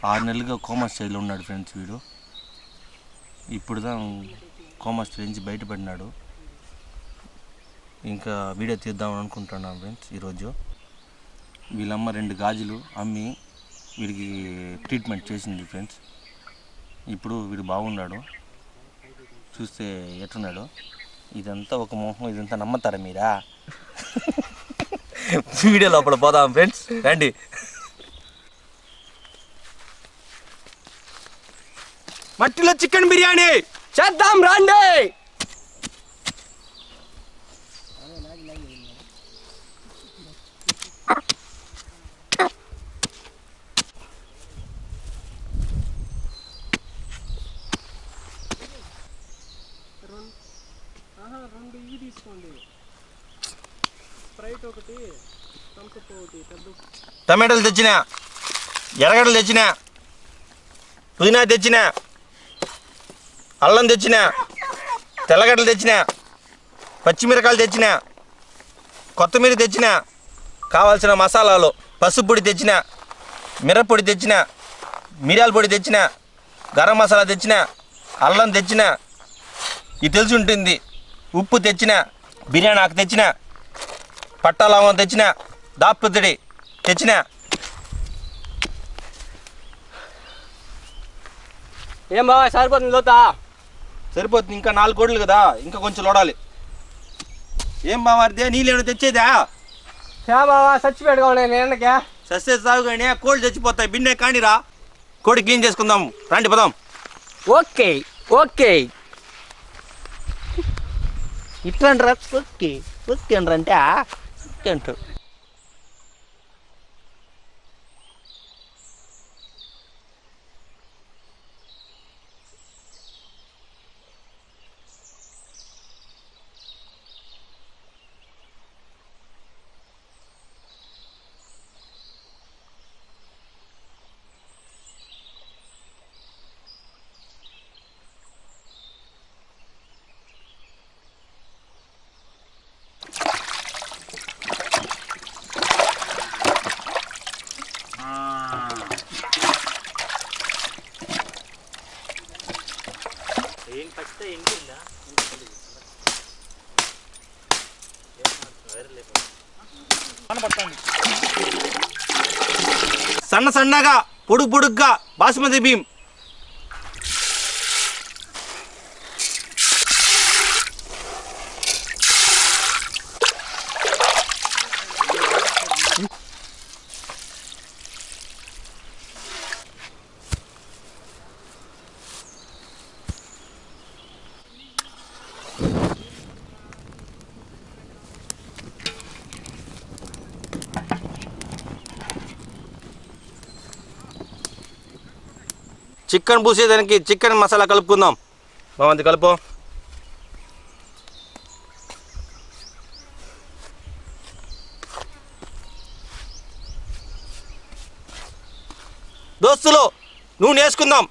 ఆరు నెలలుగా కోమా స్టైల్లో ఉన్నాడు ఫ్రెండ్స్ వీడు ఇప్పుడు దా కోమా స్టైల్ నుంచి బయటపడినాడు ఇంకా వీడియో తీద్దామని అనుకుంటున్నాను ఫ్రెండ్స్ ఈరోజు వీళ్ళమ్మ రెండు గాజులు అమ్మి వీడికి ట్రీట్మెంట్ చేసింది ఫ్రెండ్స్ ఇప్పుడు వీడు బాగున్నాడు చూస్తే ఎట్టున్నాడు ఇదంతా ఒక మోహం ఇదంతా నమ్మతారా మీరా వీడియో లోపల పోదాం ఫ్రెండ్స్ రండి మట్టిలో చికెన్ బిర్యానీ చేద్దాం రండి రెండు ఇవి తీసుకోండి స్ప్రైట్ ఒకటి థమ్స్అప్ ఒకటి పెద్ద టమాటాలు తెచ్చిన ఎర్రగడ్డలు తెచ్చిన పుదీనా తెచ్చిన అల్లం తెచ్చిన తెల్లగడ్డలు తెచ్చిన పచ్చిమిరకాయలు తెచ్చిన కొత్తిమీర తెచ్చిన కావాల్సిన మసాలాలు పసుపు పొడి తెచ్చిన మిరప్పొడి తెచ్చిన మిరియాల పొడి తెచ్చిన గరం మసాలా తెచ్చిన అల్లం తెచ్చిన ఇది తెలిసి ఉంటుంది ఉప్పు తెచ్చిన బిర్యానీ ఆకు తెచ్చిన పట్టా లవంగం తెచ్చిన దాపుతుడి తెచ్చిన ఏం బావా సరిపోతుంది లోతా సరిపోతుంది ఇంకా నాలుగు కోట్లు కదా ఇంకా కొంచెం లోడాలి ఏం బామారిదే నీళ్ళేమైనా తెచ్చేదా చా బావా చచ్చిపెట్టుకో నేను ఎండకే సస్తే సాగు కానీ కోళ్ళు చచ్చిపోతాయి బిన్నే కానిరా కోడి క్లీన్ చేసుకుందాం రండి పదాం ఓకే ఓకే ఇట్లా అంటారా ఓకే ఓకే అంటారు అంటే ఓకే అంటారు సన్న సన్నగా పొడుగు పొడుగ్గా బాసుమతి బియ్యం చికెన్ పూసేదానికి చికెన్ మసాలా కలుపుకుందాం బాగుంది కలుపు దోస్తులు నూనె వేసుకుందాం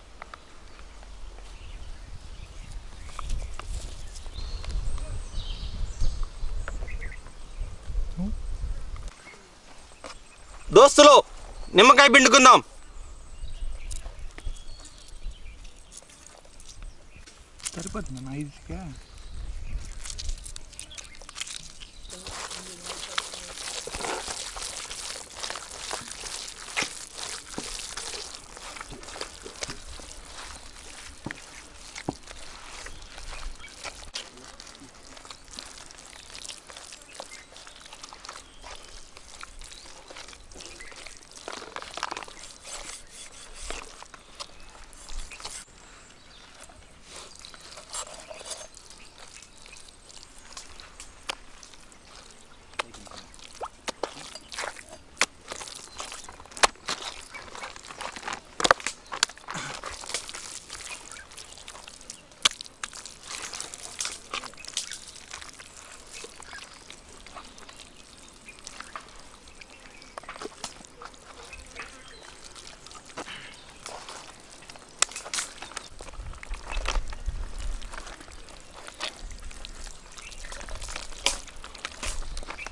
దోస్తులు నిమ్మకాయ పిండుకుందాం సరిపోతుంది నా ఐదుగా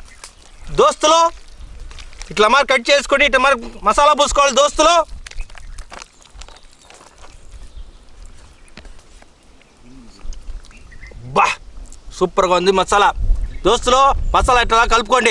దోస్తులు ఇట్లా మరి కట్ చేసుకొని ఇట్లా మరి మసాలా పూసుకోవాలి దోస్తులు బా సూపర్గా ఉంది మసాలా దోస్తులు మసాలా ఇట్లా కలుపుకోండి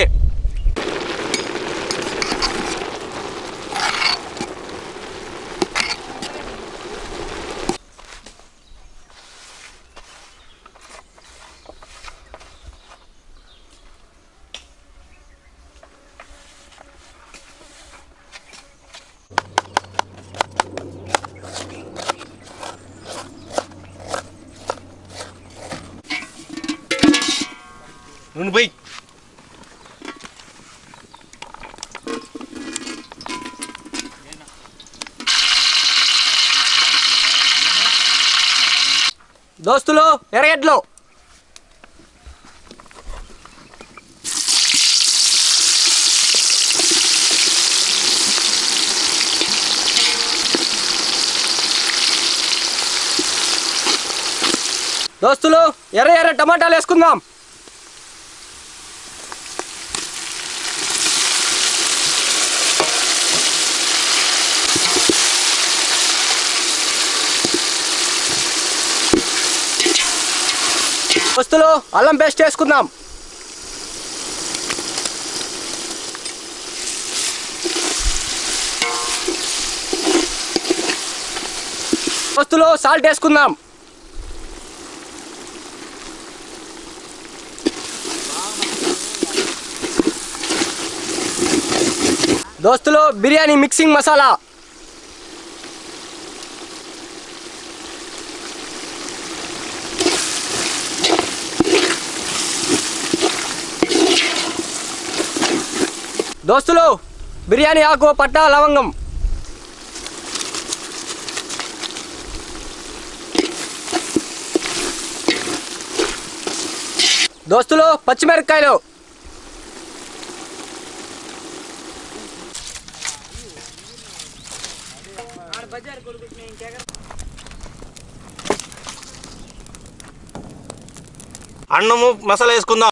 నూనె పోయి దోస్తులు ఎర్రగడ్డలు దోస్తులు ఎర్ర ఎర్ర టమాటాలు వేసుకుందాం దోస్తులు అల్లం పేస్ట్ వేసుకుందాం దోస్తులు సాల్ట్ వేసుకుందాం దోస్తులు బిర్యానీ మిక్సింగ్ మసాలా దోస్తులు బిర్యానీ ఆకు పట్టా లవంగం దోస్తులు పచ్చిమిరపకాయలు అన్నము మసాలా వేసుకుందాం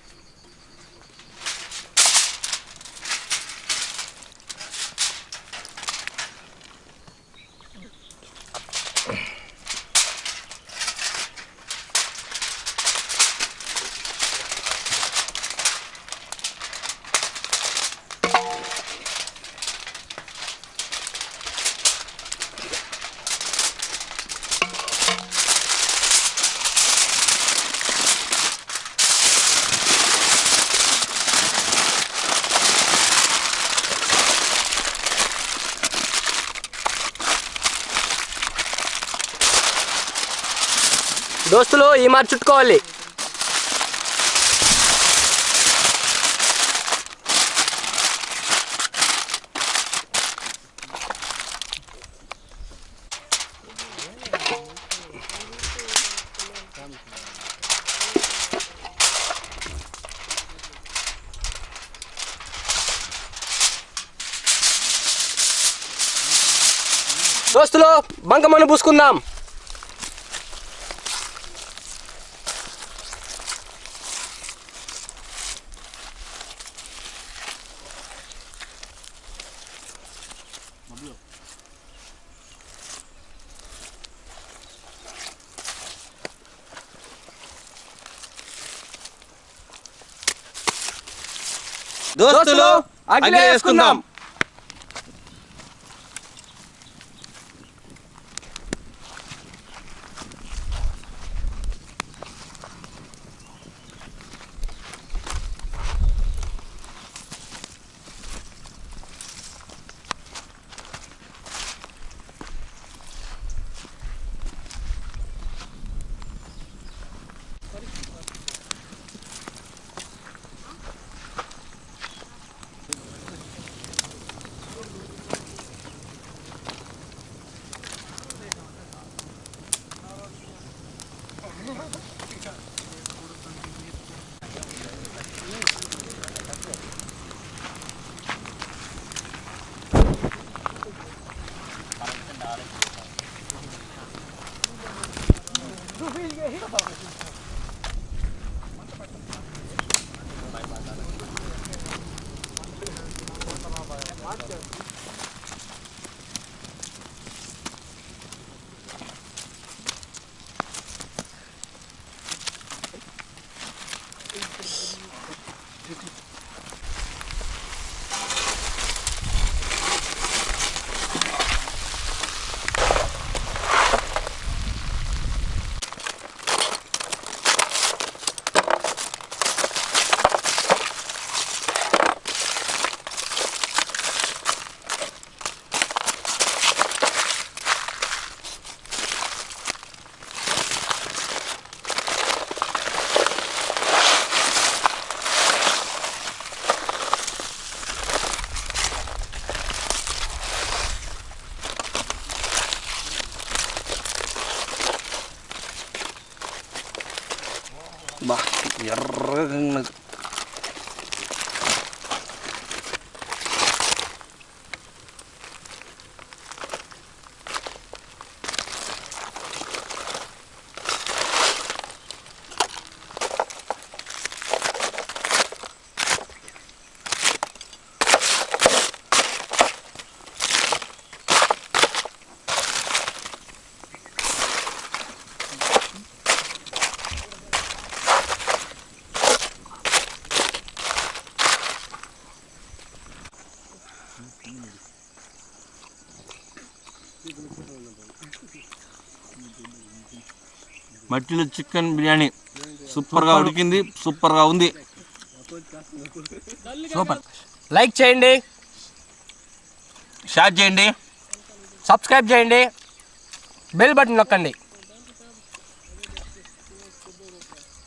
దోస్తులు ఈ మాట చుట్టుకోవాలి దోస్తులు బంకమన్ను పూసుకుందాం దోస్తులు అగ్గి వేసుకుందాం బా ఎర్రగా ఉన్నది. మట్టిలో చికెన్ బిర్యానీ సూపర్గా ఉడికింది సూపర్గా ఉంది సూపర్ లైక్ చేయండి షేర్ చేయండి సబ్స్క్రైబ్ చేయండి బెల్ బటన్ నొక్కండి